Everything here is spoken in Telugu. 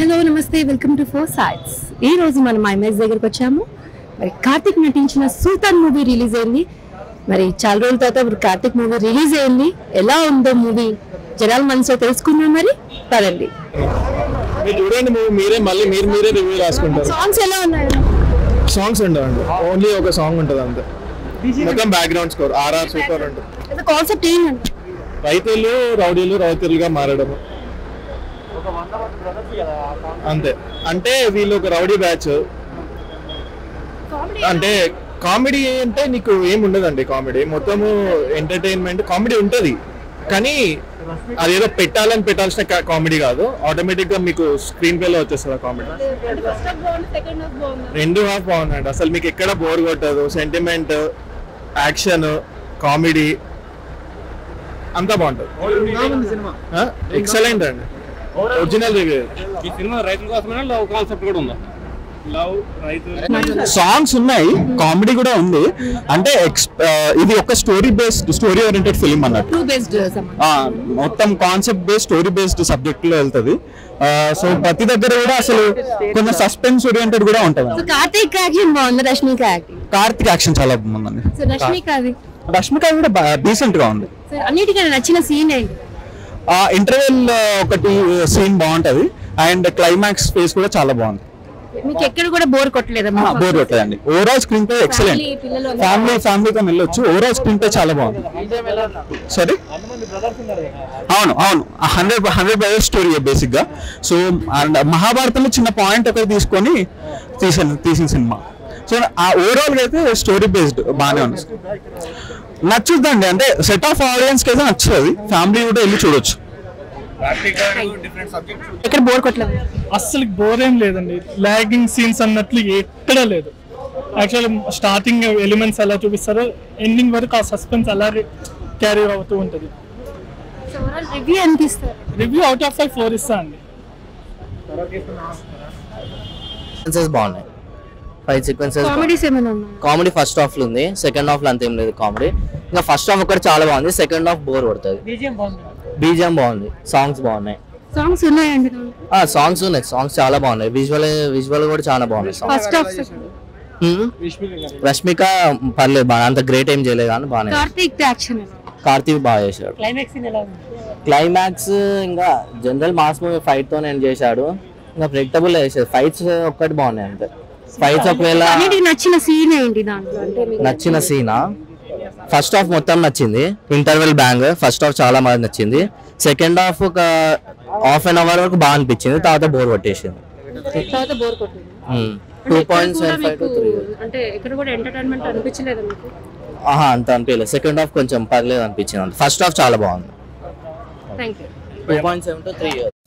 హలో నమస్తే వెల్కమ్ టు ఫోర్ సైడ్స్ ఈ రోజు మనం ఐమాక్స్ దగ్గరకు వచ్చాము మరి కార్తిక్ నటించిన సుల్తాన్ మూవీ రిలీజ్ అయింది మరి చాలా రోజుల తర్వాత ఇప్పుడు కార్తిక్ మూవీ రిలీజ్ అయింది ఎలా ఉందో మూవీ జనాల మనసులో తెలుసుకుందాం మరి పదండి మీరు చూడండి మూవీ మీరే మళ్ళీ మీరు మీరే రివ్యూ రాసుకుంటారు సాంగ్స్ ఎలా ఉన్నాయి సాంగ్స్ ఉండవండి ఓన్లీ ఒక సాంగ్ ఉంటుంది అంతే మొత్తం బ్యాక్గ్రౌండ్ స్కోర్ ఆర్ఆర్ సూపర్ ఉంటుంది కాన్సెప్ట్ ఏంటంటే రైతులు రౌడీలు రౌతీలుగా మారడము అంతే అంటే వీళ్ళు ఒక రౌడీ బ్యాచ్ అంటే కామెడీ అంటే నీకు ఏం ఉండదండి కామెడీ మొత్తము ఎంటర్టైన్మెంట్ కామెడీ ఉంటది కానీ అదేదో పెట్టాలని పెట్టాల్సిన కామెడీ కాదు ఆటోమేటిక్ గా మీకు స్క్రీన్ ప్లే లో వచ్చేస్తుంది ఆ కామెడీ రెండు హాఫ్ బాగుందండి అసలు మీకు ఎక్కడ బోర్ కొట్టదు సెంటిమెంట్ యాక్షన్ కామెడీ అంతా బాగుంటుంది ఎక్సలెంట్ అండి ఒరిజినల్ రివ్యూ ఈ సినిమా రైతుల కోసమైనా లవ్ కాన్సెప్ట్ కూడా ఉందా లవ్ రైతు సాంగ్స్ ఉన్నాయి కామెడీ కూడా ఉంది అంటే ex- ఆ, ఇది ఒక story based story oriented film అన్నట్టు ట్రూ బేస్డ్ ఆ, మొత్తం concept based story based subject లో వెళ్తుంది సో ప్రతి దగ్గర కూడా అసలు కొంచెం సస్పెన్స్ ఓరియంటెడ్ కూడా ఉంటుంది సో కార్తిక్ యాక్షన్ బాగుంది రష్మిక యాక్టింగ్ కార్తిక్ యాక్షన్ చాలా బాగుందండి సో రష్మిక అది రష్మిక కూడా డీసెంట్ గా ఉంది సో అన్నిటికన్నా నచ్చిన సీన్ ఏంటి ఆ ఇంటర్వెల్ ఒకటి సీన్ బాగుంటది అండ్ క్లైమాక్స్ ఫేస్ కూడా చాలా బాగుంది మీకు ఎక్కడ కూడా బోర్ కొట్టలేదా బోర్ కొట్టదండి overall screen play excellent Family, పిల్లలు అందరూ ఫ్యామిలీ ఫ్యామిలీతో వెళ్ళొచ్చు ఓవరాల్ స్క్రీన్ ప్లే చాలా బాగుంది సరే అవును అవును hundred hundred brothers story basic గా సో అండ్ మహాభారతంలో చిన్న పాయింట్ ఒకటి తీసుకొని తీసిన తీసిన సినిమా సో ఆ ఓవరాల్ గా అయితే స్టోరీ బేస్డ్ బాగానే ఉంది నచ్చుద్దండి అంటే సెట్ ఆఫ్ ఆడియన్స్ కి అయితే నచ్చుతుంది ఫ్యామిలీ కూడా వెళ్ళి చూడొచ్చు ఎక్కడ బోర్ కొట్టలేదు అస్సలు బోర్ ఏం లేదండి లాగింగ్ సీన్స్ అన్నట్లు ఎక్కడ లేదు యాక్చువల్ స్టార్టింగ్ ఎలిమెంట్స్ ఎలా చూపిస్తారో ఎండింగ్ వరకు ఆ సస్పెన్స్ అలా క్యారీ అవుతూ ఉంటుంది రివ్యూ ఎంత ఇస్తారు review out of five four ఇస్తా అండి సీక్వెన్సెస్ బాగున్నాయి ఫైవ్ సీక్వెన్సెస్ కామెడీస్ ఏమైనా ఉన్నాయి కామెడీ ఫస్ట్ హాఫ్ లో ఉంది సెకండ్ హాఫ్ లో అంతేం లేదు కామెడీ ఇంకా ఫస్ట్ హాఫ్ ఒకటి చాలా బాగుంది సెకండ్ హాఫ్ బోర్ కొడుతుంది బీజిఎం బాగుంది సాంగ్స్ బాగున్నాయి సాంగ్స్ ఉన్నాయండి ఆ సాంగ్స్ ఉన్నాయి సాంగ్స్ చాలా బాగున్నాయి విజువల్ విజువల్ కూడా చాలా బాగున్నాయి సాంగ్స్ ఫస్ట్ ఆఫ్ రష్మిక పర్లేదు బాగా అంత గ్రేట్ ఏం చేయలేదు కానీ బాగానే కార్తీక్ యాక్షన్ కార్తీక్ బాగా చేశాడు క్లైమాక్స్ ఇంకా జనరల్ మాస్ మూవీ ఫైట్ తో నేను చేశాడు ఇంకా ప్రెడిక్టబుల్ చేశాడు ఫైట్స్ ఒక్కటి బాగున్నాయి అంతే ఫైట్స్ ఒకవేళ అన్నిటికి నచ్చిన సీన్ ఏంటి దాంట్లో అంటే మీకు నచ్చిన సీనా ఫస్ట్ హాఫ్ మొత్తం నచ్చింది ఇంటర్వెల్ బ్యాంగ్ ఫస్ట్ హాఫ్ చాలా బాగా నచ్చింది సెకండ్ హాఫ్ ఒక హాఫ్ అన్ అవర్ వరకు బాగా అనిపించింది తర్వాత బోర్ కొట్టేసింది తర్వాత బోర్ కొట్టింది టూ అంటే పాయింట్ ఎక్కడ సెవెన్ కూడా ఫైవ్ టు మీకు త్రీ అంటే ఇక్కడ కూడా ఎంటర్టైన్మెంట్ అనిపించలేదు మీకు ఆహా అంత అనిపించలేదు సెకండ్ హాఫ్ కొంచెం పర్లేదు అనిపించింది ఫస్ట్ హాఫ్ చాలా బాగుంది thank you two point seven two three